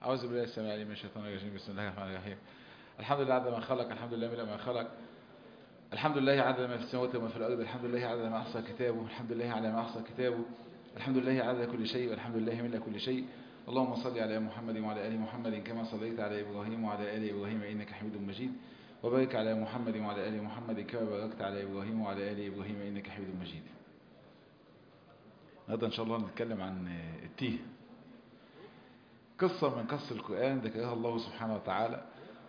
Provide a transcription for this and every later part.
أعوذ بالله السميع العليم من الشيطان الرجيم بسم الله الرحمن الرحيم الحمد لله عدد ما خلق الحمد لله ملء ما خلق الحمد لله عدد ما في السماوات وما في الأرض الحمد لله عدد ما أحصى كتابه الحمد لله على ما أحصى كتابه الحمد لله عدد كل شيء والحمد لله ملء كل شيء اللهم صل على محمد وعلى آل محمد كما صليت على إبراهيم وعلى آل إبراهيم إنك حميد مجيد وبارك على محمد وعلى آل محمد كما باركت على إبراهيم وعلى آل إبراهيم إنك حميد مجيد النهارده إن شاء الله نتكلم عن التيه قصة من قصص القرآن ذكرها الله سبحانه وتعالى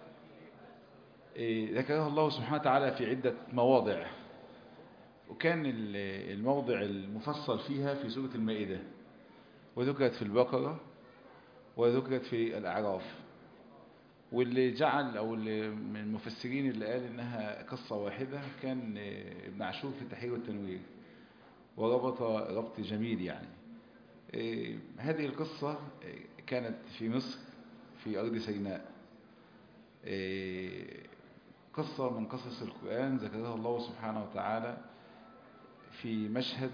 ذكرها الله سبحانه وتعالى في عدة مواضع وكان الموضع المفصل فيها في سورة المائدة وذكرت في البقرة وذكرت في الأعراف واللي جعل أو اللي من المفسرين اللي قال إنها قصة واحدة كان ابن عاشور في التحرير والتنوير وربط ربط جميل يعني هذه القصة كانت في مصر في أرض سيناء قصة من قصص القرآن ذكرها الله سبحانه وتعالى في مشهد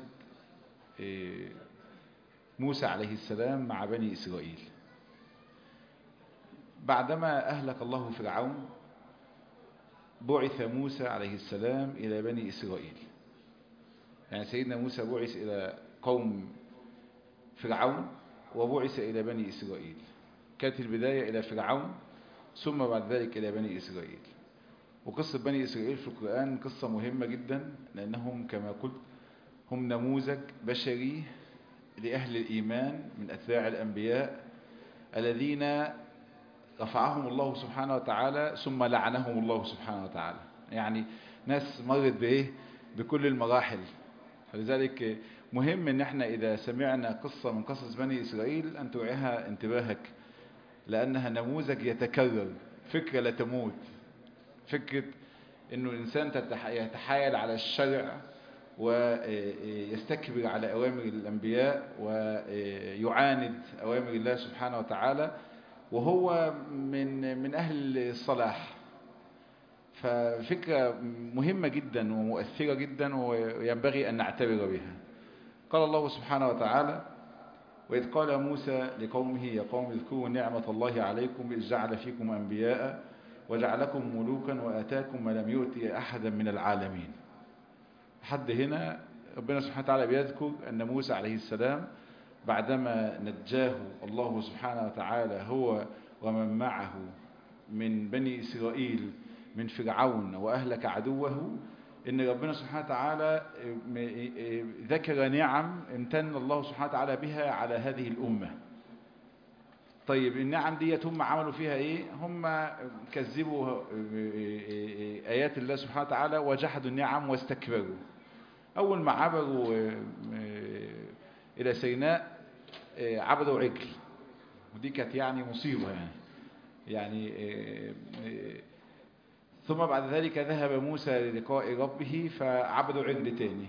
موسى عليه السلام مع بني إسرائيل بعدما أهلك الله فرعون بعث موسى عليه السلام إلى بني إسرائيل يعني سيدنا موسى بعث إلى قوم فرعون وبعث إلى بني إسرائيل كانت البداية إلى فرعون ثم بعد ذلك إلى بني إسرائيل وقصة بني إسرائيل في القرآن قصة مهمة جدا لأنهم كما قلت هم نموذج بشري لأهل الإيمان من أتباع الأنبياء الذين رفعهم الله سبحانه وتعالى ثم لعنهم الله سبحانه وتعالى يعني ناس مرت بإيه بكل المراحل فلذلك مهم ان احنا اذا سمعنا قصة من قصص بني اسرائيل ان توعيها انتباهك لانها نموذج يتكرر فكرة لا تموت فكرة انه الانسان يتحايل على الشرع ويستكبر على اوامر الانبياء ويعاند اوامر الله سبحانه وتعالى وهو من من اهل الصلاح ففكرة مهمة جدا ومؤثرة جدا وينبغي أن نعتبر بها قال الله سبحانه وتعالى وإذ قال موسى لقومه يا قوم اذكروا نعمة الله عليكم إذ جعل فيكم أنبياء وجعلكم ملوكا وآتاكم ما لم يؤتي أحدا من العالمين حد هنا ربنا سبحانه وتعالى بيذكر أن موسى عليه السلام بعدما نجاه الله سبحانه وتعالى هو ومن معه من بني إسرائيل من فرعون وأهلك عدوه إن ربنا سبحانه وتعالى ذكر نعم امتن الله سبحانه وتعالى بها على هذه الأمة طيب النعم دي هم عملوا فيها ايه هم كذبوا آيات الله سبحانه وتعالى وجحدوا النعم واستكبروا أول ما عبروا إلى سيناء عبدوا عجل ودي كانت يعني مصيبة يعني يعني ثم بعد ذلك ذهب موسى للقاء ربه فعبدوا عجل تاني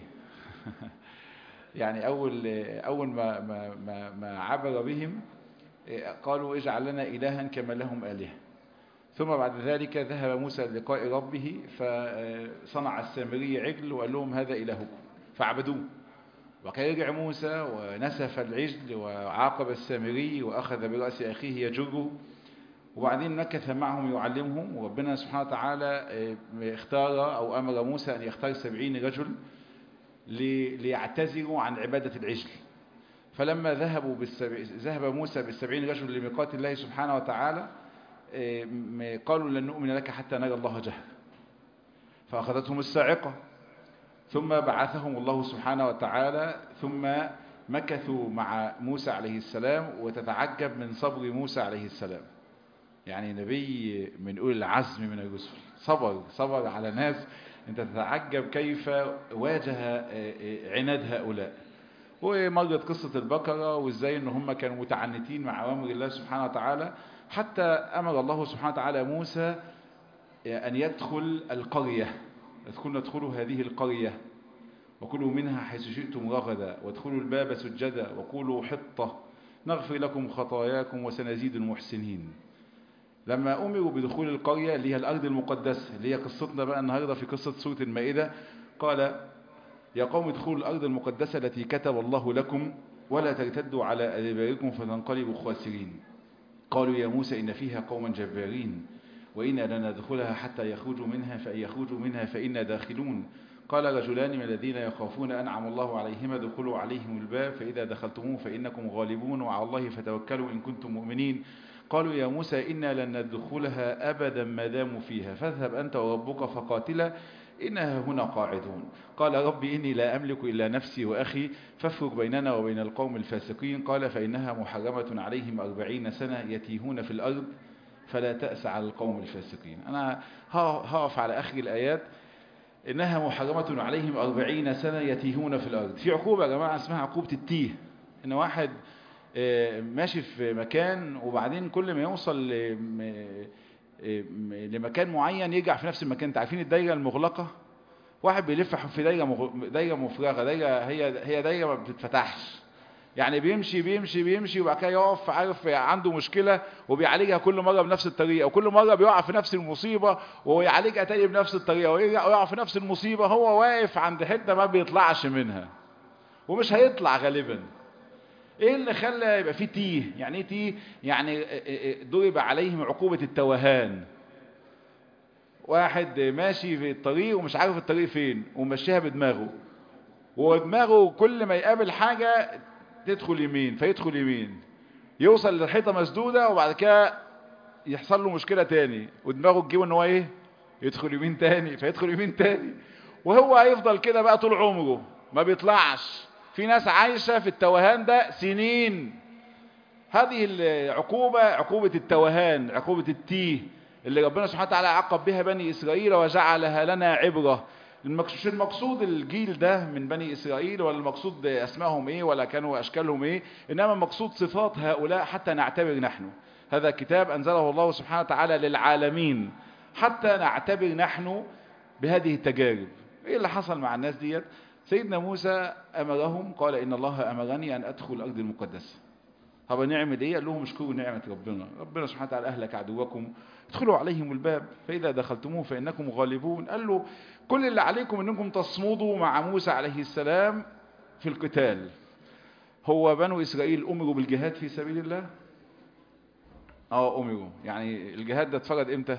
يعني أول, أول ما, ما, ما, ما عبر بهم قالوا اجعل لنا إلها كما لهم آلهة ثم بعد ذلك ذهب موسى للقاء ربه فصنع السامري عجل وقال لهم هذا إلهكم فعبدوه وكان يرجع موسى ونسف العجل وعاقب السامري وأخذ برأس أخيه يجره وبعدين مكث معهم يعلمهم وربنا سبحانه وتعالى اختار أو أمر موسى أن يختار سبعين رجل ليعتذروا عن عبادة العجل فلما ذهبوا بالسبع... ذهب موسى بالسبعين رجل لميقات الله سبحانه وتعالى قالوا لن نؤمن لك حتى نرى الله جهر فأخذتهم الساعقة ثم بعثهم الله سبحانه وتعالى ثم مكثوا مع موسى عليه السلام وتتعجب من صبر موسى عليه السلام يعني نبي من أولي العزم من الرسل صبر صبر على ناس انت تتعجب كيف واجه عناد هؤلاء ومرت قصة البقرة وازاي ان هم كانوا متعنتين مع أوامر الله سبحانه وتعالى حتى أمر الله سبحانه وتعالى موسى أن يدخل القرية يدخلوا ادخلوا هذه القرية وكلوا منها حيث شئتم رغدا وادخلوا الباب سجدا وقولوا حطة نغفر لكم خطاياكم وسنزيد المحسنين لما أمروا بدخول القرية اللي هي الأرض المقدسة اللي هي قصتنا بقى النهاردة في قصة سورة المائدة قال يا قوم ادخلوا الأرض المقدسة التي كتب الله لكم ولا ترتدوا على أدباركم فتنقلبوا خاسرين قالوا يا موسى إن فيها قوما جبارين وإنا لن ندخلها حتى يخرجوا منها فإن يخرجوا منها فإنا داخلون قال رجلان من الذين يخافون أنعم الله عليهم ادخلوا عليهم الباب فإذا دخلتموه فإنكم غالبون وعلى الله فتوكلوا إن كنتم مؤمنين قالوا يا موسى إنا لن ندخلها أبدا ما داموا فيها فاذهب أنت وربك فقاتلا إنها هنا قاعدون قال رب إني لا أملك إلا نفسي وأخي فافرق بيننا وبين القوم الفاسقين قال فإنها محرمة عليهم أربعين سنة يتيهون في الأرض فلا تأس على القوم الفاسقين أنا هقف على آخر الآيات إنها محرمة عليهم أربعين سنة يتيهون في الأرض في عقوبة يا جماعة اسمها عقوبة التيه إن واحد ماشي في مكان وبعدين كل ما يوصل لمكان معين يرجع في نفس المكان انت عارفين الدايره المغلقه واحد بيلف في دايره مغ... دايره مفرغه دايره هي هي دايره ما بتتفتحش يعني بيمشي بيمشي بيمشي وبعد كده يقف عارف عنده مشكله وبيعالجها كل مره بنفس الطريقه وكل مره بيقع في نفس المصيبه ويعالجها تاني بنفس الطريقه ويرجع ويقع في نفس المصيبه هو واقف عند حته ما بيطلعش منها ومش هيطلع غالبا ايه اللي خلى يبقى فيه تيه يعني ايه تيه يعني ضرب عليهم عقوبة التوهان واحد ماشي في الطريق ومش عارف الطريق فين ومشيها بدماغه ودماغه كل ما يقابل حاجة تدخل يمين فيدخل يمين يوصل للحيطة مسدودة وبعد كده يحصل له مشكلة تاني ودماغه تجيبه ان هو ايه يدخل يمين تاني فيدخل يمين تاني وهو هيفضل كده بقى طول عمره ما بيطلعش في ناس عايشة في التوهان ده سنين هذه العقوبة عقوبة التوهان عقوبة التيه اللي ربنا سبحانه وتعالى عقب بها بني إسرائيل وجعلها لنا عبرة مش المقصود الجيل ده من بني إسرائيل ولا المقصود أسمائهم إيه ولا كانوا أشكالهم إيه إنما المقصود صفات هؤلاء حتى نعتبر نحن هذا كتاب أنزله الله سبحانه وتعالى للعالمين حتى نعتبر نحن بهذه التجارب إيه اللي حصل مع الناس ديت سيدنا موسى أمرهم قال إن الله أمرني أن أدخل الأرض المقدسة طب نعمل إيه قال لهم اشكروا نعمة ربنا ربنا سبحانه وتعالى أهلك عدوكم ادخلوا عليهم الباب فإذا دخلتموه فإنكم غالبون قال له كل اللي عليكم أنكم تصمدوا مع موسى عليه السلام في القتال هو بنو إسرائيل أمروا بالجهاد في سبيل الله اه أمروا يعني الجهاد ده اتفرض إمتى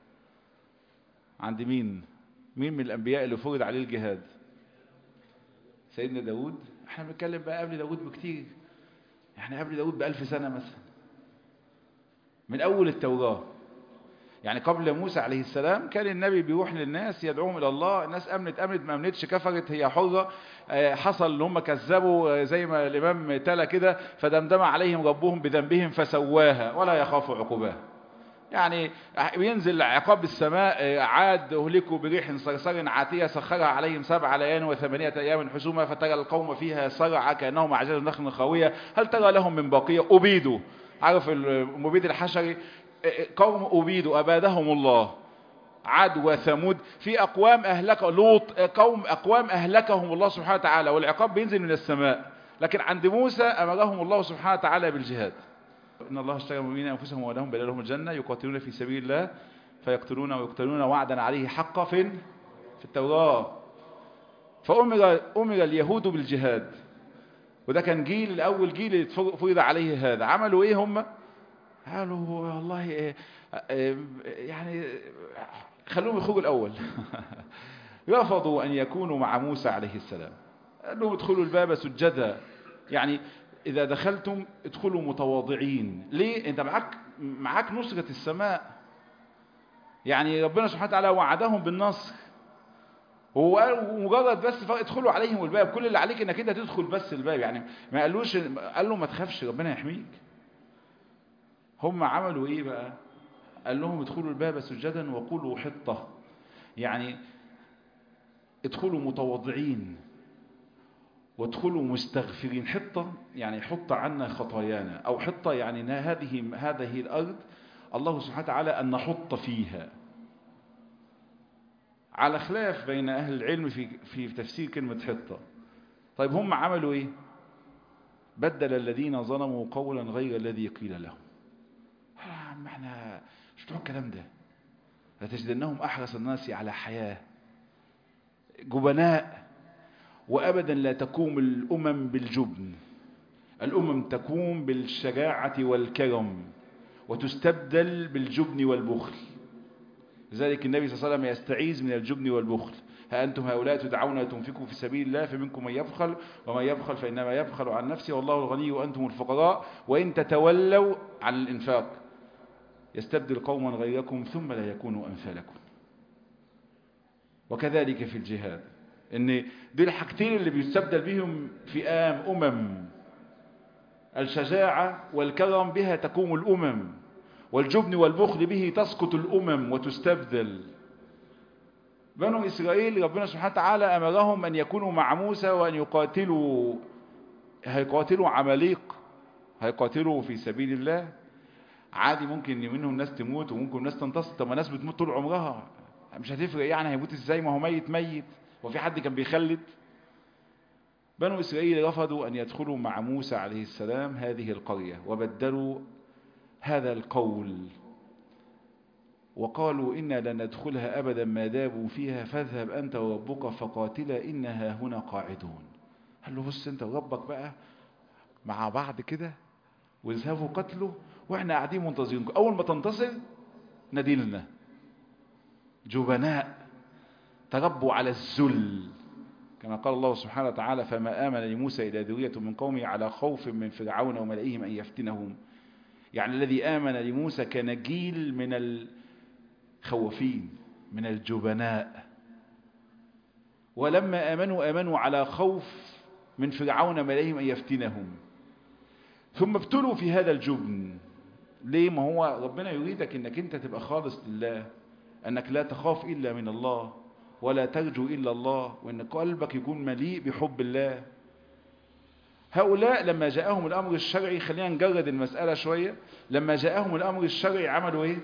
عند مين مين من الأنبياء اللي فرض عليه الجهاد سيدنا داود احنا بنتكلم بقى قبل داود بكتير احنا قبل داود بألف سنة مثلا من أول التوراة يعني قبل موسى عليه السلام كان النبي بيروح للناس يدعوهم إلى الله الناس أمنت أمنت ما أمنتش كفرت هي حرة حصل ان هم كذبوا زي ما الإمام تلا كده فدمدم عليهم ربهم بذنبهم فسواها ولا يخاف عقباها يعني بينزل عقاب السماء عاد أهلكوا بريح صرصر عاتية سخرها عليهم سبع ليال وثمانية أيام حسوما فترى القوم فيها صرعى كأنهم أعجاز نخل خاوية هل ترى لهم من بقية أبيدوا عارف المبيد الحشري قوم أبيدوا أبادهم الله عاد وثمود في أقوام أهلك لوط قوم أقوام أهلكهم الله سبحانه وتعالى والعقاب بينزل من السماء لكن عند موسى أمرهم الله سبحانه وتعالى بالجهاد إن الله اشترى من أنفسهم ولهم بلالهم الجنة يقاتلون في سبيل الله فيقتلون ويقتلون وعدا عليه حقا فين في التوراة فأمر أمر اليهود بالجهاد وده كان جيل الأول جيل اللي فرض عليه هذا عملوا إيه هم قالوا والله إيه يعني خلوهم يخرجوا الأول رفضوا أن يكونوا مع موسى عليه السلام قال لهم ادخلوا الباب سجدا يعني إذا دخلتم ادخلوا متواضعين ليه انت معاك معاك نصرة السماء يعني ربنا سبحانه وتعالى وعدهم بالنصر هو مجرد بس ادخلوا عليهم الباب كل اللي عليك انك انت تدخل بس الباب يعني ما قالوش قال له ما تخافش ربنا يحميك هم عملوا ايه بقى قال لهم ادخلوا الباب سجدا وقولوا حطة يعني ادخلوا متواضعين وادخلوا مستغفرين حطة يعني حط عنا خطايانا أو حطة يعني هذه هذه الأرض الله سبحانه وتعالى أن نحط فيها على خلاف بين أهل العلم في في تفسير كلمة حطة طيب هم عملوا إيه بدل الذين ظلموا قولا غير الذي قيل لهم عم احنا مش بتوع الكلام ده لتجدنهم أحرص الناس على حياة جبناء وأبدا لا تقوم الأمم بالجبن الأمم تقوم بالشجاعة والكرم وتستبدل بالجبن والبخل لذلك النبي صلى الله عليه وسلم يستعيذ من الجبن والبخل ها أنتم هؤلاء تدعون لتنفقوا في سبيل الله فمنكم من يبخل ومن يبخل فإنما يبخل عن نفسه والله الغني وأنتم الفقراء وإن تتولوا عن الإنفاق يستبدل قوما غيركم ثم لا يكونوا أمثالكم وكذلك في الجهاد ان دي الحاجتين اللي بيستبدل بهم فئام أمم الشجاعة والكرم بها تقوم الأمم والجبن والبخل به تسقط الأمم وتستبدل بنو إسرائيل ربنا سبحانه وتعالى أمرهم أن يكونوا مع موسى وأن يقاتلوا هيقاتلوا عماليق هيقاتلوا في سبيل الله عادي ممكن منهم ناس تموت وممكن ناس تنتصر طب ما ناس بتموت طول عمرها مش هتفرق يعني هيموت ازاي ما هو ميت ميت وفي حد كان بيخلد بنو إسرائيل رفضوا أن يدخلوا مع موسى عليه السلام هذه القرية وبدلوا هذا القول وقالوا إنا لن ندخلها أبدا ما دابوا فيها فاذهب أنت وربك فقاتلا إنها هنا قاعدون قال له بص أنت وربك بقى مع بعض كده واذهبوا قتلوا وإحنا قاعدين منتظرينكم أول ما تنتصر نديلنا جبناء تربوا على الذل كما قال الله سبحانه وتعالى فما آمن لموسى إلى ذرية من قومه على خوف من فرعون وملئهم أن يفتنهم يعني الذي آمن لموسى كان جيل من الخوفين من الجبناء ولما آمنوا آمنوا على خوف من فرعون ملئهم أن يفتنهم ثم ابتلوا في هذا الجبن ليه ما هو ربنا يريدك انك انت تبقى خالص لله انك لا تخاف الا من الله ولا ترجو إلا الله وأن قلبك يكون مليء بحب الله هؤلاء لما جاءهم الأمر الشرعي خلينا نجرد المسألة شوية لما جاءهم الأمر الشرعي عملوا إيه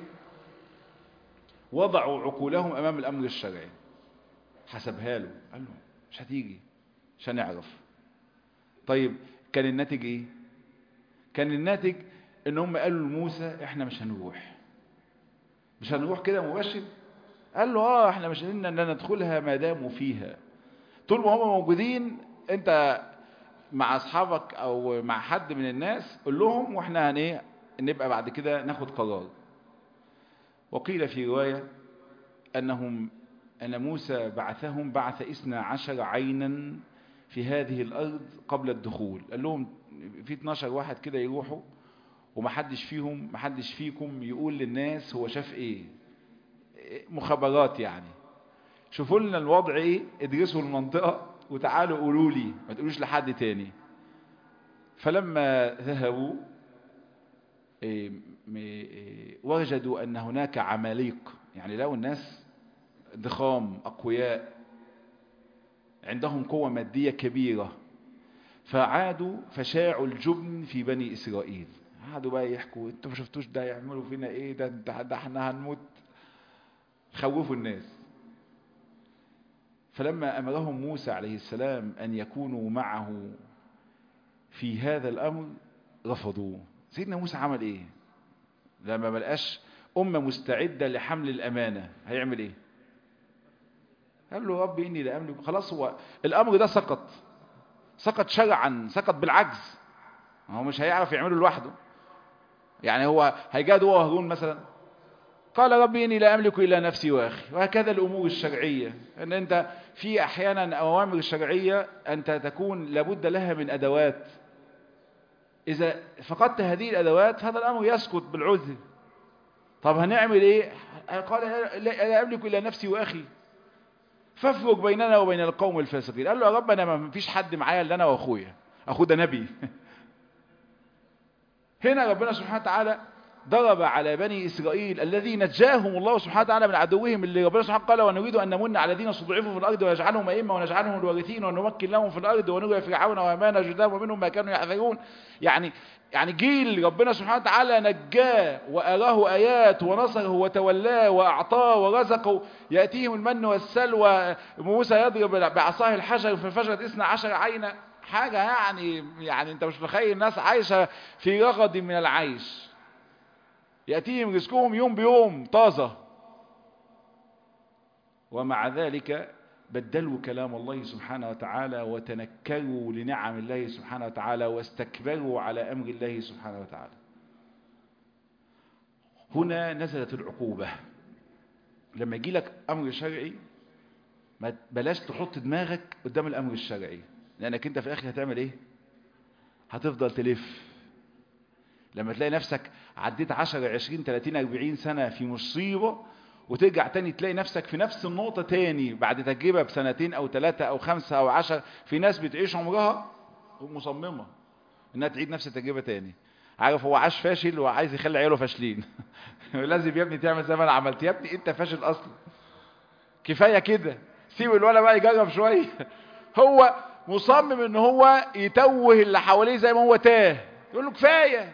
وضعوا عقولهم أمام الأمر الشرعي حسبها له قال له مش هتيجي مش هنعرف طيب كان الناتج إيه كان الناتج ان هم قالوا لموسى احنا مش هنروح مش هنروح كده مباشر قال له اه احنا مش قلنا ان ندخلها ما داموا فيها طول ما هم موجودين انت مع اصحابك او مع حد من الناس قول لهم واحنا هن ايه نبقى بعد كده ناخد قرار وقيل في رواية انهم ان موسى بعثهم بعث اثنى عشر عينا في هذه الارض قبل الدخول قال لهم في 12 واحد كده يروحوا ومحدش فيهم محدش فيكم يقول للناس هو شاف ايه مخابرات يعني شوفوا لنا الوضع ايه ادرسوا المنطقة وتعالوا قولوا لي ما تقولوش لحد تاني فلما ذهبوا إيه إيه وجدوا ان هناك عماليق يعني لو الناس ضخام اقوياء عندهم قوة مادية كبيرة فعادوا فشاعوا الجبن في بني اسرائيل قعدوا بقى يحكوا انتوا ما شفتوش ده يعملوا فينا ايه ده ده احنا هنموت خوفوا الناس فلما أمرهم موسى عليه السلام أن يكونوا معه في هذا الأمر رفضوه سيدنا موسى عمل إيه لما ملقاش أمة مستعدة لحمل الأمانة هيعمل إيه قال له ربي إني لا أملك خلاص هو الأمر ده سقط سقط شرعا سقط بالعجز هو مش هيعرف يعمله لوحده يعني هو هيجاد هو هارون مثلا قال ربي إني لا أملك إلا نفسي وأخي وهكذا الأمور الشرعية أن أنت في أحيانا أوامر الشرعية أنت تكون لابد لها من أدوات إذا فقدت هذه الأدوات هذا الأمر يسقط بالعذر طب هنعمل إيه قال لا أملك إلا نفسي وأخي فافرق بيننا وبين القوم الفاسقين قال له يا رب أنا ما فيش حد معايا إلا أنا وأخويا أخوه ده نبي هنا ربنا سبحانه وتعالى ضرب على بني إسرائيل الذين نجاهم الله سبحانه وتعالى من عدوهم اللي ربنا سبحانه قال ونريد أن نمن على الذين استضعفوا في الأرض ونجعلهم أئمة ونجعلهم الوارثين ونمكن لهم في الأرض ونري فرعون وهامان جدام ومنهم ما كانوا يحذرون يعني يعني جيل ربنا سبحانه وتعالى نجاه وأراه آيات ونصره وتولاه وأعطاه ورزقه يأتيهم المن والسلوى موسى يضرب بعصاه الحجر فانفجرت اثنا عشر عينا حاجة يعني يعني انت مش متخيل الناس عايشة في رغد من العيش يأتيهم رزقهم يوم بيوم طازة ومع ذلك بدلوا كلام الله سبحانه وتعالى وتنكروا لنعم الله سبحانه وتعالى واستكبروا على أمر الله سبحانه وتعالى هنا نزلت العقوبة لما يجي لك أمر شرعي ما بلاش تحط دماغك قدام الأمر الشرعي لأنك أنت في الآخر هتعمل إيه هتفضل تلف لما تلاقي نفسك عديت 10 20 30 40 سنة في مصيبة وترجع تاني تلاقي نفسك في نفس النقطة تاني بعد تجربة بسنتين أو ثلاثة أو خمسة أو عشر في ناس بتعيش عمرها مصممة إنها تعيد نفس التجربة تاني عارف هو عاش فاشل وعايز يخلي عياله فاشلين لازم يا ابني تعمل زي ما انا عملت يا ابني انت فاشل اصلا كفايه كده سيب الولد بقى يجرب شويه هو مصمم ان هو يتوه اللي حواليه زي ما هو تاه يقول له كفايه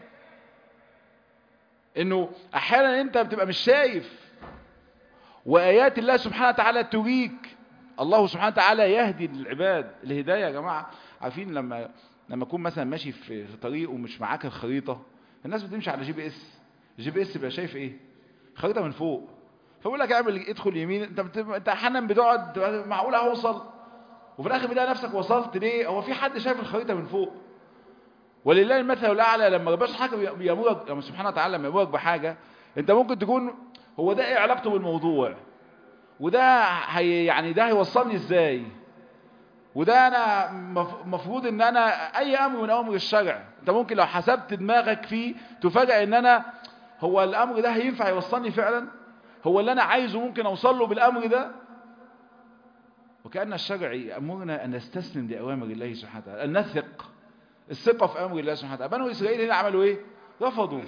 انه احيانا انت بتبقى مش شايف وايات الله سبحانه وتعالى تريك الله سبحانه وتعالى يهدي العباد الهدايه يا جماعه عارفين لما لما اكون مثلا ماشي في طريق ومش معاك الخريطه الناس بتمشي على جي بي اس الجي بي اس بيبقى شايف ايه خريطه من فوق فبقول لك اعمل ادخل يمين انت بت... انت احيانا بتقعد معقول هوصل وفي الاخر بتلاقي نفسك وصلت ليه هو في حد شايف الخريطه من فوق ولله المثل الاعلى لما ربنا حاجه بيامرك لما سبحانه وتعالى لما يامرك بحاجه انت ممكن تكون هو ده ايه علاقته بالموضوع وده هي يعني ده هيوصلني ازاي وده انا مفروض ان انا اي امر من اوامر الشرع انت ممكن لو حسبت دماغك فيه تفاجئ ان انا هو الامر ده هينفع يوصلني فعلا هو اللي انا عايزه ممكن اوصل له بالامر ده وكأن الشرع يأمرنا أن نستسلم لأوامر الله سبحانه وتعالى أن نثق الثقة في أمر الله سبحانه وتعالى بنو إسرائيل هنا عملوا إيه رفضوا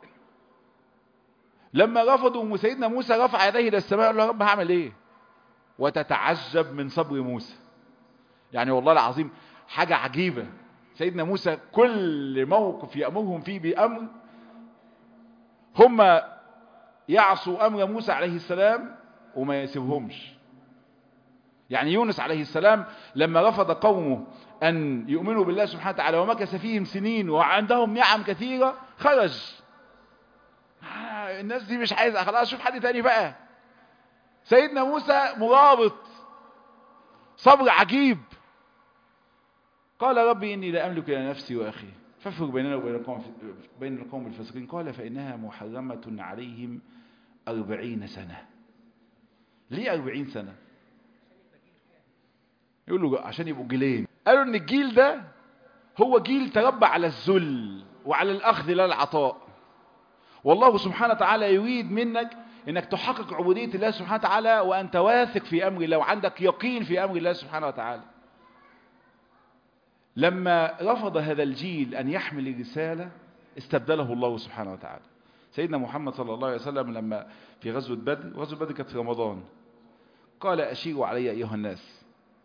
لما رفضوا سيدنا موسى رفع يديه إلى السماء قال له يا رب هعمل إيه وتتعجب من صبر موسى يعني والله العظيم حاجة عجيبة سيدنا موسى كل موقف يأمرهم فيه بأمر هم يعصوا أمر موسى عليه السلام وما يسيبهمش يعني يونس عليه السلام لما رفض قومه أن يؤمنوا بالله سبحانه وتعالى ومكث فيهم سنين وعندهم نعم كثيرة خرج الناس دي مش عايزة خلاص شوف حد تاني بقى سيدنا موسى مرابط صبر عجيب قال ربي إني لا أملك إلى نفسي وأخي فافرق بيننا وبين القوم بين القوم الفاسقين قال فإنها محرمة عليهم أربعين سنة ليه أربعين سنة يقول له عشان يبقوا جيلين قالوا ان الجيل ده هو جيل تربى على الذل وعلى الاخذ لا العطاء والله سبحانه وتعالى يريد منك انك تحقق عبودية الله سبحانه وتعالى وانت واثق في امر الله وعندك يقين في امر الله سبحانه وتعالى لما رفض هذا الجيل ان يحمل الرسالة استبدله الله سبحانه وتعالى سيدنا محمد صلى الله عليه وسلم لما في غزوة بدر غزوة بدر كانت في رمضان قال أشيروا علي أيها الناس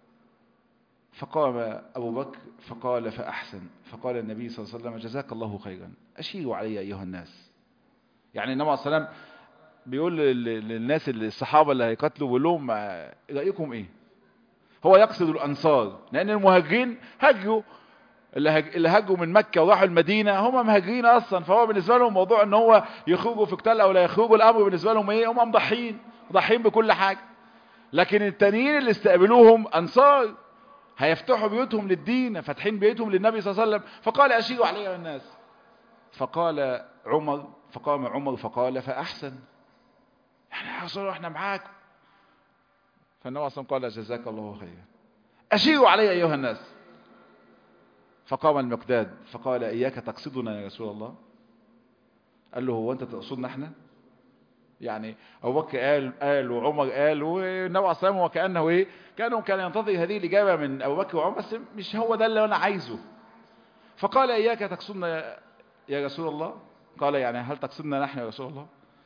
فقام أبو بكر فقال فأحسن فقال النبي صلى الله عليه وسلم جزاك الله خيرا أشيروا علي أيها الناس يعني النبي عليه السلام بيقول للناس الصحابة اللي هيقتلوا بيقول لهم رأيكم إيه هو يقصد الأنصار لأن المهاجرين هجروا اللي هجوا من مكة وراحوا المدينة هم مهاجرين أصلا فهو بالنسبة لهم موضوع ان هو يخرجوا في قتال أو لا يخرجوا الأمر بالنسبة لهم إيه هم مضحين مضحين بكل حاجة لكن التانيين اللي استقبلوهم أنصار هيفتحوا بيوتهم للدين فاتحين بيوتهم للنبي صلى الله عليه وسلم فقال أشيروا علي الناس فقال عمر فقام عمر فقال فأحسن يعني يا رسول الله احنا معاكم فالنبي صلى الله عليه وسلم قال جزاك الله خيرا أشيروا علي أيها الناس فقام المقداد فقال إياك تقصدنا يا رسول الله قال له هو أنت تقصدنا احنا يعني أبو بكر قال قال وعمر قال والنبي عليه الصلاة والسلام وكأنه إيه كانوا كان ينتظر هذه الإجابة من أبو بكر وعمر بس مش هو ده اللي أنا عايزه فقال إياك تقصدنا يا رسول الله قال يعني هل تقصدنا نحن يا رسول الله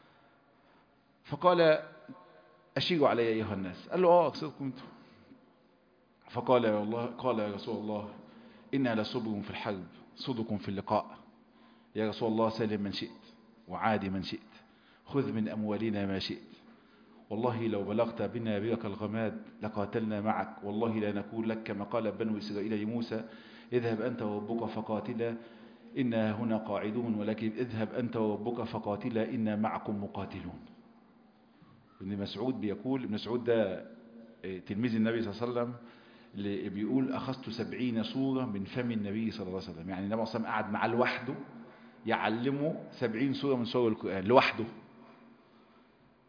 فقال أشيروا علي أيها الناس قال له آه أقصدكم أنتم فقال يا الله قال يا رسول الله إنا لصبر في الحرب صدق في اللقاء يا رسول الله سلم من شئت وعادي من شئت خذ من أموالنا ما شئت والله لو بلغت بنا بك الغماد لقاتلنا معك والله لا نقول لك كما قال بنو إسرائيل لموسى اذهب أنت وربك فقاتلا إنا هنا قاعدون ولكن اذهب أنت وربك فقاتلا إنا معكم مقاتلون ابن مسعود بيقول ابن مسعود ده تلميذ النبي صلى الله عليه وسلم اللي بيقول أخذت سبعين سورة من فم النبي صلى الله عليه وسلم يعني النبي صلى الله عليه وسلم قعد معاه لوحده يعلمه سبعين سورة من سور القرآن لوحده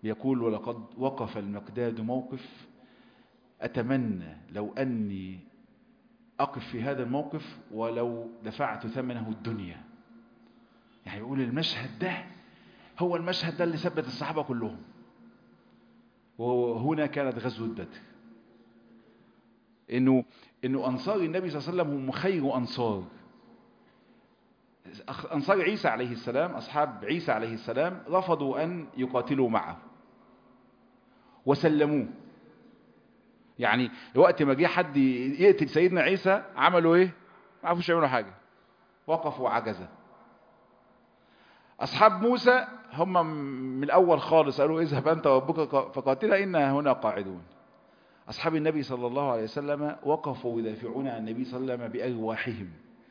يقول ولقد وقف المقداد موقف أتمنى لو أني أقف في هذا الموقف ولو دفعت ثمنه الدنيا يعني يقول المشهد ده هو المشهد ده اللي ثبت الصحابة كلهم وهنا كانت غزوة بدر إنه, إنه أنصار النبي صلى الله عليه وسلم هم خير أنصار أنصار عيسى عليه السلام أصحاب عيسى عليه السلام رفضوا أن يقاتلوا معه وسلموه يعني وقت ما جه حد يقتل سيدنا عيسى عملوا ايه ما عرفوش يعملوا حاجة وقفوا عجزة أصحاب موسى هم من الأول خالص قالوا اذهب أنت وربك فقاتلا إنا هنا قاعدون أصحاب النبي صلى الله عليه وسلم وقفوا يدافعون عن النبي صلى الله عليه وسلم بأرواحهم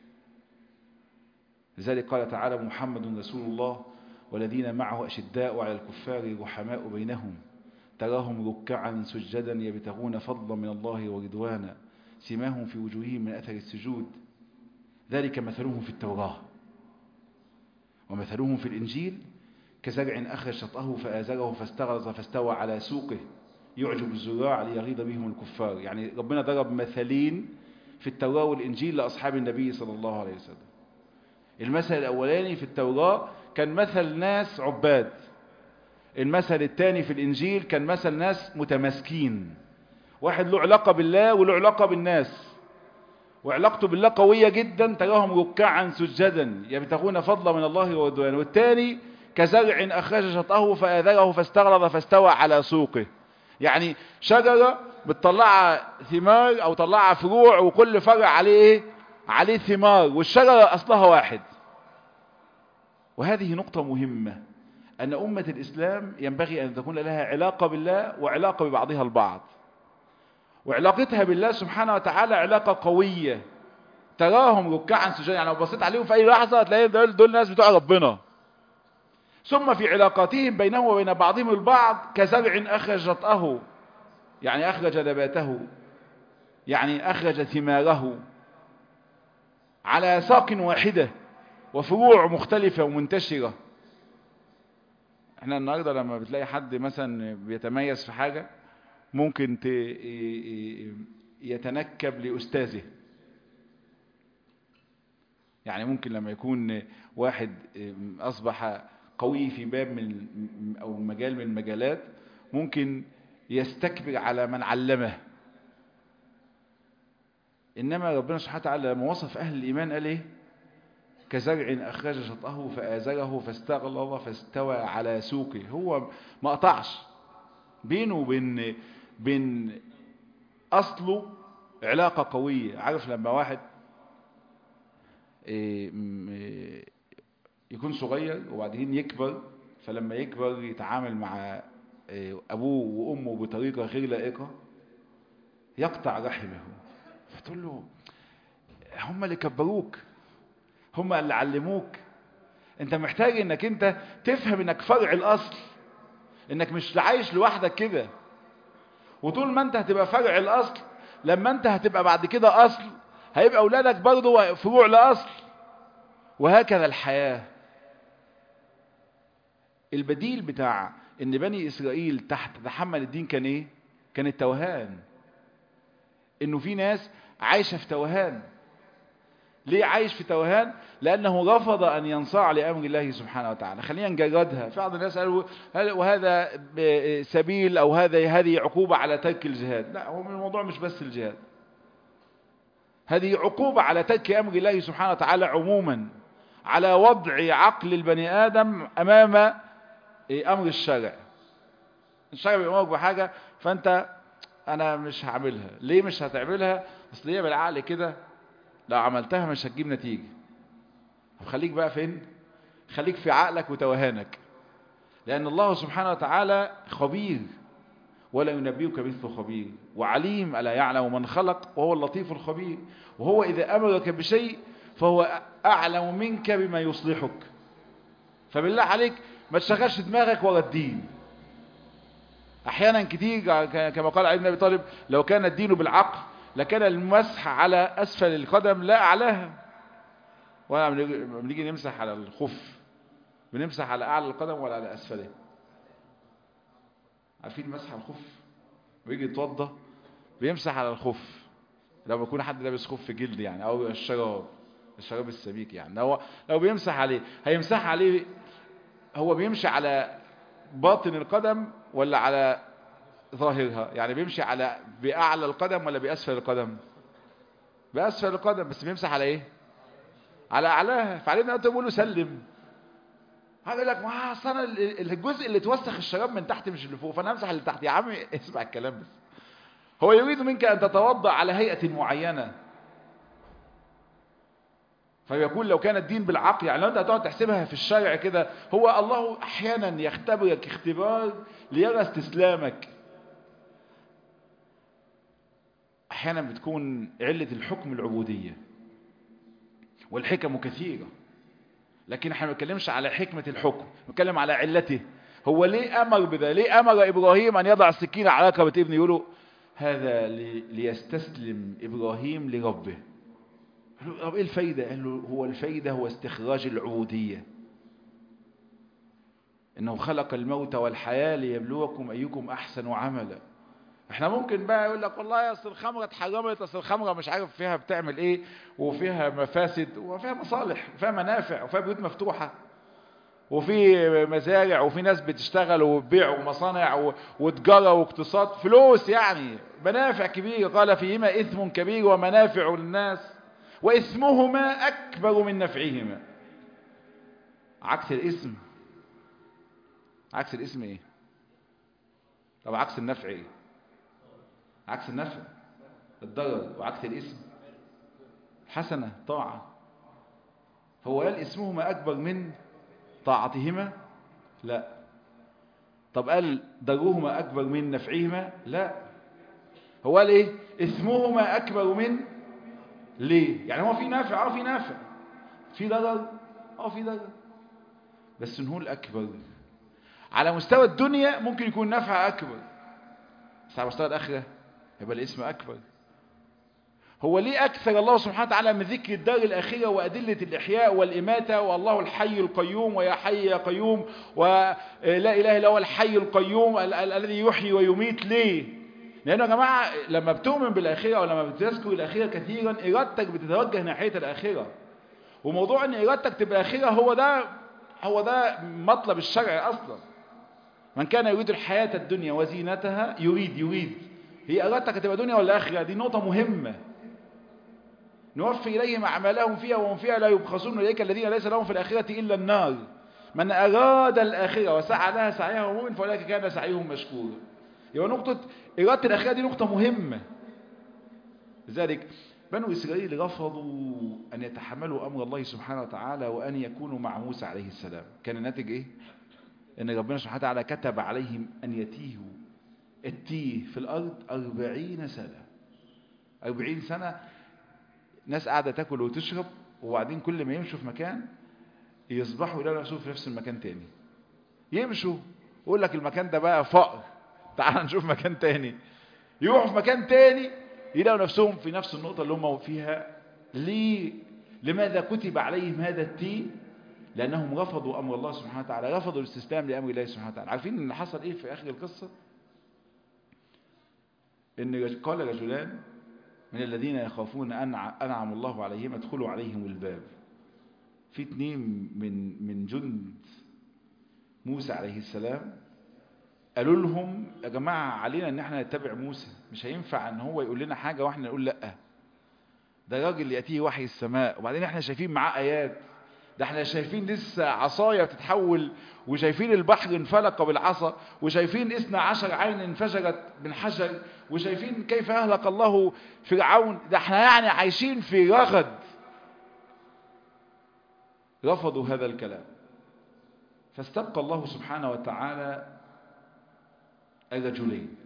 لذلك قال تعالى محمد رسول الله والذين معه أشداء على الكفار رحماء بينهم تراهم ركعا سجدا يبتغون فضلا من الله ورضوانا سماهم في وجوههم من أثر السجود ذلك مثلهم في التوراة ومثلهم في الإنجيل كزرع أخرج شطأه فآزره فاستغرز فاستوى على سوقه يعجب الزراع ليغيظ بهم الكفار يعني ربنا ضرب مثلين في التوراة والإنجيل لأصحاب النبي صلى الله عليه وسلم المثل الأولاني في التوراة كان مثل ناس عباد المثل الثاني في الإنجيل كان مثل ناس متماسكين واحد له علاقة بالله وله علاقة بالناس وعلاقته بالله قوية جدا تراهم ركعا سجدا يبتغون فضلا من الله ورضوانه والثاني كزرع أخرج شطأه فآذره فاستغلظ فاستوى على سوقه يعني شجرة بتطلع ثمار أو طلع فروع وكل فرع عليه إيه؟ عليه ثمار والشجرة أصلها واحد وهذه نقطة مهمة أن أمة الإسلام ينبغي أن تكون لها علاقة بالله وعلاقة ببعضها البعض وعلاقتها بالله سبحانه وتعالى علاقة قوية تراهم ركعا سجدا يعني لو بصيت عليهم في أي لحظة هتلاقي دول, دول ناس بتوع ربنا ثم في علاقاتهم بينهم وبين بعضهم البعض كزرع أخرج شطأه يعني أخرج نباته يعني أخرج ثماره على ساق واحدة وفروع مختلفة ومنتشرة احنا النهاردة لما بتلاقي حد مثلا بيتميز في حاجة ممكن يتنكب لأستاذه يعني ممكن لما يكون واحد أصبح قوي في باب من أو مجال من المجالات ممكن يستكبر على من علمه إنما ربنا سبحانه وتعالى لما وصف أهل الإيمان قال إيه كزرع أخرج شطأه فآزره فاستغلظ فاستوى على سوقه هو ما قطعش بينه وبين بين أصله علاقة قوية عارف لما واحد يكون صغير وبعدين يكبر فلما يكبر يتعامل مع أبوه وأمه بطريقة غير لائقة يقطع رحمه فتقول له هم اللي كبروك هم اللي علموك انت محتاج انك انت تفهم انك فرع الاصل انك مش عايش لوحدك كده وطول ما انت هتبقى فرع الاصل لما انت هتبقى بعد كده اصل هيبقى اولادك برضو فروع لاصل وهكذا الحياة البديل بتاع ان بني اسرائيل تحت تحمل الدين كان ايه كان التوهان انه في ناس عايشة في توهان ليه عايش في توهان لأنه رفض أن ينصاع لأمر الله سبحانه وتعالى خلينا نجردها في بعض الناس قالوا وهذا سبيل أو هذا هذه عقوبة على ترك الجهاد لا هو الموضوع مش بس الجهاد هذه عقوبة على ترك أمر الله سبحانه وتعالى عموما على وضع عقل البني آدم أمام أمر الشرع الشرع بيأمرك بحاجة فأنت أنا مش هعملها ليه مش هتعملها أصل هي بالعقل كده لو عملتها مش هتجيب نتيجة طب خليك بقى فين خليك في عقلك وتوهانك لأن الله سبحانه وتعالى خبير ولا ينبئك مثل خبير وعليم ألا يعلم من خلق وهو اللطيف الخبير وهو إذا أمرك بشيء فهو أعلم منك بما يصلحك فبالله عليك ما تشغلش دماغك ورا الدين أحيانا كتير كما قال علي بن أبي طالب لو كان الدين بالعقل لكان المسح على أسفل القدم لا أعلاها ولا بنيجي نمسح على الخف بنمسح على أعلى القدم ولا على أسفله عارفين مسح الخف ويجي يتوضى بيمسح على الخف لو بيكون حد لابس خف جلد يعني او الشراب الشراب السبيك يعني لو لو بيمسح عليه هيمسح عليه هو بيمشي على باطن القدم ولا على ظاهرها يعني بيمشي على بأعلى القدم ولا بأسفل القدم بأسفل القدم بس بيمسح على ايه على أعلاها فعلينا انت بيقول له سلم هذا يقول لك ما اصل انا الجزء اللي توسخ الشراب من تحت مش اللي فوق فانا امسح اللي تحت يا عم اسمع الكلام بس هو يريد منك ان تتوضا على هيئه معينه فيقول لو كان الدين بالعقل يعني لو انت هتقعد تحسبها في الشرع كده هو الله احيانا يختبرك اختبار ليرى استسلامك احيانا بتكون علة الحكم العبودية والحكم كثيرة لكن احنا ما بنتكلمش على حكمة الحكم بنتكلم على علته هو ليه امر بده ليه امر ابراهيم ان يضع السكين على رقبة ابنه يقولوا هذا ليستسلم ابراهيم لربه قال له طب ايه الفايدة قال له هو الفايدة هو استخراج العبودية انه خلق الموت والحياة ليبلوكم ايكم احسن عملا احنا ممكن بقى يقول لك والله اصل الخمرة اتحرمت اصل الخمرة مش عارف فيها بتعمل ايه وفيها مفاسد وفيها مصالح وفيها منافع وفيها بيوت مفتوحة وفي مزارع وفي ناس بتشتغل وبيع ومصانع وتجارة واقتصاد فلوس يعني منافع كبيرة قال فيهما اثم كبير ومنافع للناس واسمهما اكبر من نفعهما عكس الاسم عكس الاسم ايه طب عكس النفع ايه عكس النفع الضرر وعكس الاسم حسنة طاعة هو قال اسمهما أكبر من طاعتهما لا طب قال ضرهما أكبر من نفعهما لا هو قال ايه اسمهما أكبر من ليه يعني هو في نافع اه في نافع في ضرر اه في ضرر بس نقول أكبر على مستوى الدنيا ممكن يكون نفع أكبر بس على مستوى الآخرة يبقى الاسم أكبر هو ليه أكثر الله سبحانه وتعالى من ذكر الدار الأخيرة وأدلة الإحياء والإماتة والله الحي القيوم ويا حي يا قيوم ولا إله إلا هو الحي القيوم الذي يحيي ويميت ليه لأنه يا جماعة لما بتؤمن بالآخرة ولما بتذكر الآخرة كثيرا إرادتك بتتوجه ناحية الآخرة وموضوع أن إرادتك تبقى آخرة هو ده هو ده مطلب الشرع أصلا من كان يريد الحياة الدنيا وزينتها يريد يريد هي إرادتك تبقى دنيا ولا آخرة دي نقطة مهمة نوفي إليهم أعمالهم فيها وهم فيها لا يبخسون إليك الذين ليس لهم في الآخرة إلا النار من أراد الآخرة وسعى لها سعيها ومؤمن فأولئك كان سعيهم مشكورا يبقى نقطة إرادة الآخرة دي نقطة مهمة لذلك بنو إسرائيل رفضوا أن يتحملوا أمر الله سبحانه وتعالى وأن يكونوا مع موسى عليه السلام كان الناتج إيه؟ أن ربنا سبحانه وتعالى كتب عليهم أن يتيهوا التيه في الأرض أربعين سنة أربعين سنة ناس قاعدة تاكل وتشرب وبعدين كل ما يمشوا في مكان يصبحوا يلاقوا نفسهم في نفس المكان تاني يمشوا يقول لك المكان ده بقى فقر تعال نشوف مكان تاني يروحوا في مكان تاني يلاقوا نفسهم في نفس النقطة اللي هم فيها ليه لماذا كتب عليهم هذا التين لأنهم رفضوا أمر الله سبحانه وتعالى رفضوا الاستسلام لأمر الله سبحانه وتعالى عارفين ان حصل ايه في آخر القصة ان قال رجلان من الذين يخافون أن أنعم الله عليهم ادخلوا عليهم الباب في اتنين من من جند موسى عليه السلام قالوا لهم يا جماعة علينا ان احنا نتبع موسى مش هينفع ان هو يقول لنا حاجة واحنا نقول لا ده راجل يأتيه وحي السماء وبعدين احنا شايفين معاه ايات ده احنا شايفين لسه عصاية بتتحول وشايفين البحر انفلق بالعصا وشايفين اثنى عشر عين انفجرت بالحجر وشايفين كيف اهلك الله فرعون ده احنا يعني عايشين في رغد رفضوا هذا الكلام فاستبقى الله سبحانه وتعالى الرجلين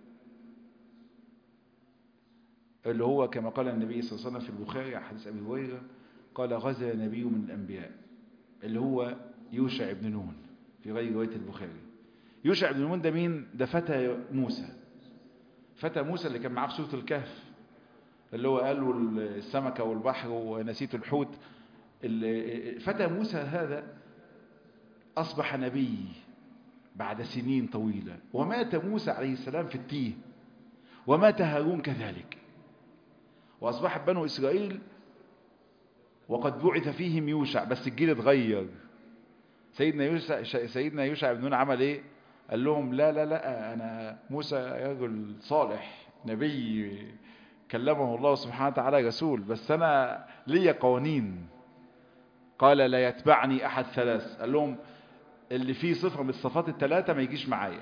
اللي هو كما قال النبي صلى الله عليه وسلم في البخاري حديث أبي هريرة قال غزا نبي من الأنبياء اللي هو يوشع بن نون في غير رواية البخاري يوشع بن نون ده مين ده فتى موسى فتى موسى اللي كان معاه في سورة الكهف اللي هو قال له السمكة والبحر ونسيت الحوت فتى موسى هذا أصبح نبي بعد سنين طويلة ومات موسى عليه السلام في التيه ومات هارون كذلك وأصبحت بنو إسرائيل وقد بعث فيهم يوشع بس الجيل اتغير سيدنا يوشع سيدنا يوشع بن نون عمل ايه قال لهم لا لا لا انا موسى رجل صالح نبي كلمه الله سبحانه وتعالى رسول بس انا ليا قوانين قال لا يتبعني احد ثلاث قال لهم اللي فيه صفة من الصفات الثلاثة ما يجيش معايا